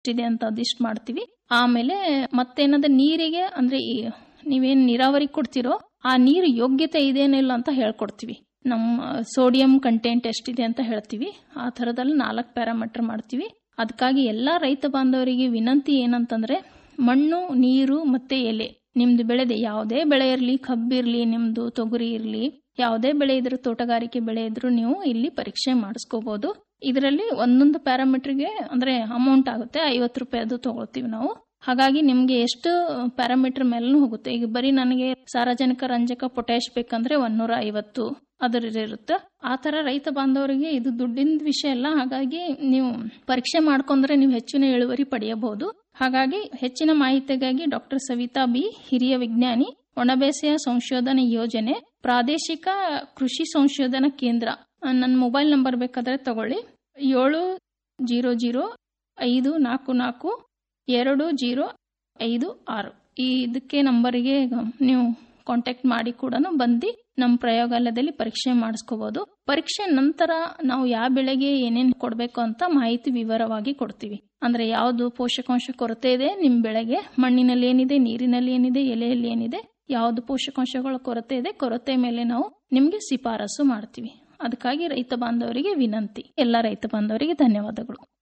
ಎಷ್ಟಿದೆ ಅಂತ ಅದಿಷ್ಟು ಮಾಡ್ತೀವಿ ಆಮೇಲೆ ಮತ್ತೇನದ ನೀರಿಗೆ ಅಂದ್ರೆ ಈ ನೀವೇನ್ ನೀರಾವರಿ ಕೊಡ್ತಿರೋ ಆ ನೀರು ಯೋಗ್ಯತೆ ಇದೇನಿಲ್ಲ ಅಂತ ಹೇಳ್ಕೊಡ್ತೀವಿ ನಮ್ಮ ಸೋಡಿಯಂ ಕಂಟೆಂಟ್ ಎಷ್ಟಿದೆ ಅಂತ ಹೇಳ್ತೀವಿ ಆ ಥರದಲ್ಲಿ ನಾಲ್ಕು ಪ್ಯಾರಾಮೀಟರ್ ಮಾಡ್ತೀವಿ ಅದಕ್ಕಾಗಿ ಎಲ್ಲಾ ರೈತ ಬಾಂಧವರಿಗೆ ವಿನಂತಿ ಏನಂತಂದ್ರೆ ಮಣ್ಣು ನೀರು ಮತ್ತೆ ಎಲೆ ನಿಮ್ದು ಬೆಳೆದೆ ಯಾವುದೇ ಬೆಳೆ ಇರಲಿ ಕಬ್ಬಿರ್ಲಿ ನಿಮ್ದು ತೊಗರಿ ಇರಲಿ ಯಾವುದೇ ಬೆಳೆ ಇದ್ರೂ ತೋಟಗಾರಿಕೆ ಬೆಳೆ ಇದ್ರೂ ನೀವು ಇಲ್ಲಿ ಪರೀಕ್ಷೆ ಮಾಡಿಸ್ಕೋಬಹುದು ಇದರಲ್ಲಿ ಒಂದೊಂದು ಪ್ಯಾರಾಮೀಟರ್ಗೆ ಅಂದ್ರೆ ಅಮೌಂಟ್ ಆಗುತ್ತೆ ಐವತ್ತು ರೂಪಾಯಿ ಅದು ತಗೊಳ್ತೀವಿ ನಾವು ಹಾಗಾಗಿ ನಿಮ್ಗೆ ಎಷ್ಟು ಪ್ಯಾರಾಮೀಟರ್ ಮೇಲೂ ಹೋಗುತ್ತೆ ಈಗ ಬರೀ ನನಗೆ ಸಾರಜನಕ ರಂಜಕ ಪೊಟ್ಯಾಶ್ ಬೇಕಂದ್ರೆ ಒಂದೂರ ಐವತ್ತು ಅದರ ಇರುತ್ತೆ ಆ ತರ ರೈತ ಬಾಂಧವರಿಗೆ ಇದು ದುಡ್ಡಿನ ವಿಷಯ ಅಲ್ಲ ಹಾಗಾಗಿ ನೀವು ಪರೀಕ್ಷೆ ಮಾಡ್ಕೊಂಡ್ರೆ ನೀವು ಹೆಚ್ಚಿನ ಇಳುವರಿ ಪಡೆಯಬಹುದು ಹಾಗಾಗಿ ಹೆಚ್ಚಿನ ಮಾಹಿತಿಗಾಗಿ ಡಾಕ್ಟರ್ ಸವಿತಾ ಬಿ ಹಿರಿಯ ವಿಜ್ಞಾನಿ ಒಣಬೇಸೆಯ ಸಂಶೋಧನೆ ಯೋಜನೆ ಪ್ರಾದೇಶಿಕ ಕೃಷಿ ಸಂಶೋಧನಾ ಕೇಂದ್ರ ನನ್ನ ಮೊಬೈಲ್ ನಂಬರ್ ಬೇಕಾದ್ರೆ ತಗೊಳ್ಳಿ ಏಳು ಜೀರೋ ಜೀರೋ ಐದು ನಾಲ್ಕು ನಾಲ್ಕು ಎರಡು ಜೀರೋ ಐದು ಆರು ಈ ಇದಕ್ಕೆ ನಂಬರಿಗೆ ನೀವು ಕಾಂಟ್ಯಾಕ್ಟ್ ಮಾಡಿ ಕೂಡ ಬಂದು ನಮ್ಮ ಪ್ರಯೋಗಾಲಯದಲ್ಲಿ ಪರೀಕ್ಷೆ ಮಾಡಿಸ್ಕೋಬಹುದು ಪರೀಕ್ಷೆ ನಂತರ ನಾವು ಯಾವ ಬೆಳೆಗೆ ಏನೇನು ಕೊಡಬೇಕು ಅಂತ ಮಾಹಿತಿ ವಿವರವಾಗಿ ಕೊಡ್ತೀವಿ ಅಂದ್ರೆ ಯಾವುದು ಪೋಷಕಾಂಶ ಕೊರತೆ ಇದೆ ನಿಮ್ಮ ಬೆಳೆಗೆ ಮಣ್ಣಿನಲ್ಲಿ ಏನಿದೆ ನೀರಿನಲ್ಲಿ ಏನಿದೆ ಎಲೆಯಲ್ಲಿ ಏನಿದೆ ಯಾವುದು ಪೋಷಕಾಂಶಗಳ ಕೊರತೆ ಇದೆ ಕೊರತೆ ಮೇಲೆ ನಾವು ನಿಮ್ಗೆ ಶಿಫಾರಸು ಮಾಡ್ತೀವಿ ಅದಕ್ಕಾಗಿ ರೈತ ಬಾಂಧವರಿಗೆ ವಿನಂತಿ ಎಲ್ಲ ರೈತ ಬಾಂಧವರಿಗೆ ಧನ್ಯವಾದಗಳು